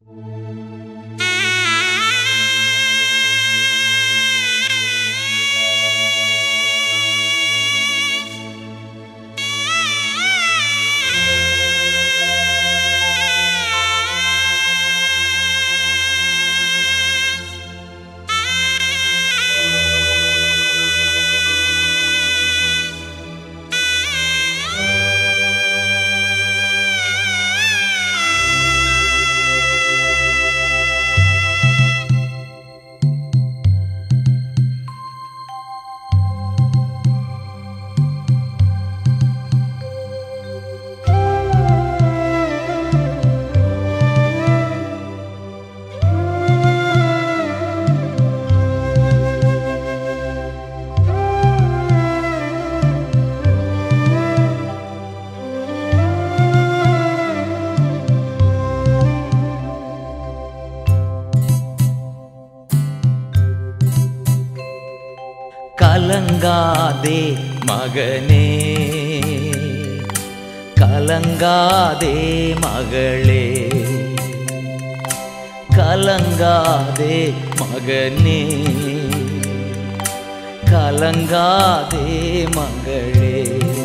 கலங்காதே மகனே கலங்காதே மகளே கலங்காதே மகனே கலங்காதே மகளே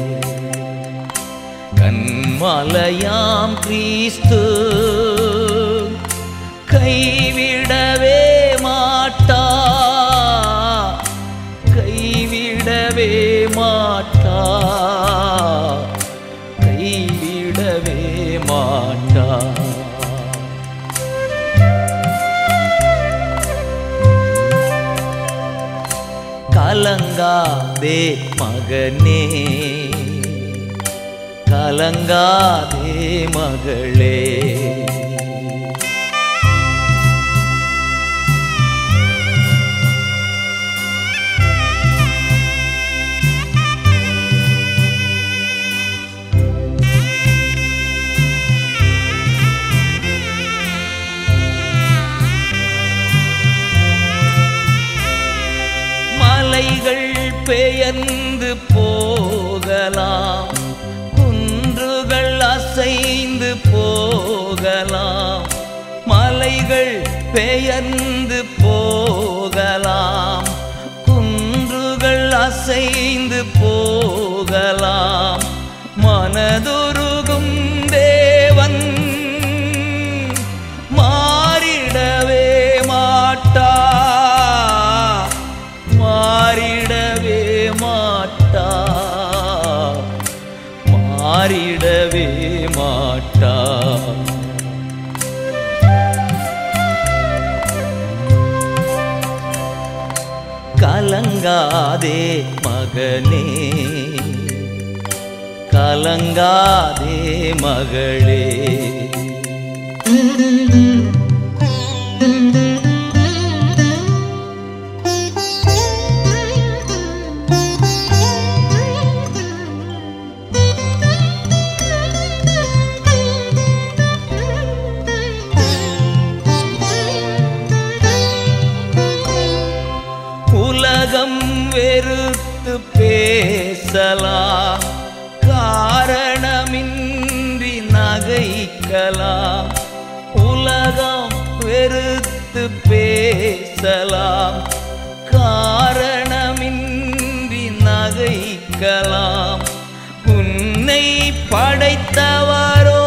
கண்மலையாம் கிறிஸ்து கைவிடவே மாட்டா கைவிடவே மாட்டா கைவிடவே மாட்டா கலங்காதே மகனே கலங்காதே மகளே மலைகள் பெயர்ந்து போகலாம் குன்றுகள் அசைந்து போகலாம் மலைகள் பெயர்ந்து போகலாம் குன்றுகள் அசைந்து போகலாம் மனதுருகும் தேவன் மாறிடவே மாட்டா மாறிடவே மாட்டா மாறிடவே மாட்டா கலங்காதே மகனே கலங்காதே மகளே உலகம் வெறுத்து பேசலாம் காரணமின்றி நகைக்கலாம் உலகம் வெறுத்து பேசலாம் காரணமின்றி நகைக்கலாம் உன்னை படைத்தவரோ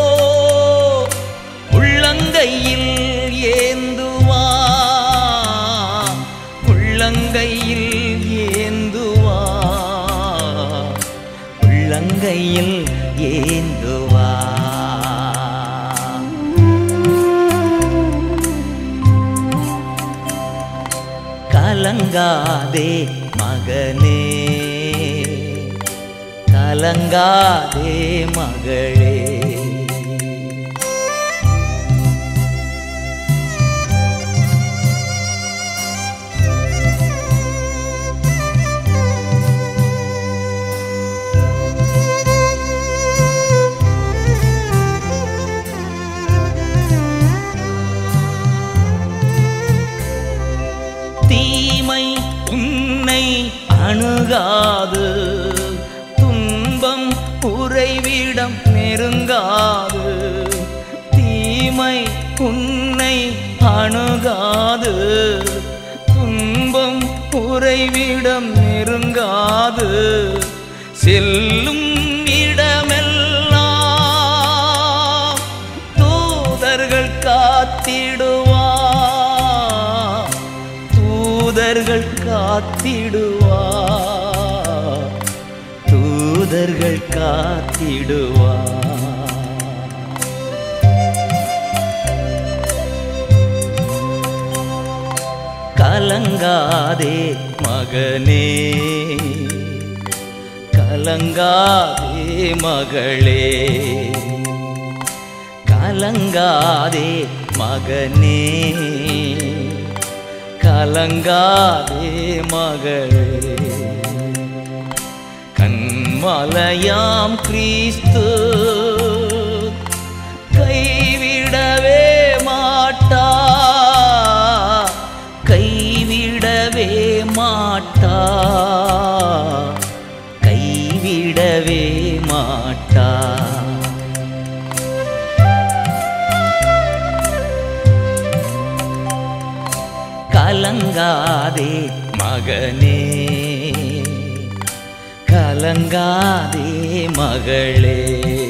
உள்ளங்கையில் ஏந்துவா உள்ளங்கையில் ஏந்துவா உள்ளங்கையில் ஏந்துவா கலங்காதே மகனே கலங்காதே மகளே தீமை உன்னை அணுகாது துன்பம் உறைவிடம் நெருங்காது தீமை உன்னை அணுகாது துன்பம் உறைவிடம் நெருங்காது செல்லும் இடமெல்லாம் தூதர்கள் காத்திடுவா தூதர்கள் காத்திடுவா தூதர்கள் காத்திடுவா கலங்காதே மகனே கலங்காதே மகளே கலங்காதே மகனே கலங்காதே மகளே கண்மலையாம் கிறிஸ்து கைவிடவே மாட்டா கைவிடவே மாட்டா கைவிடவே மாட்டா கலங்காதே மகனே கலங்காதே மகளே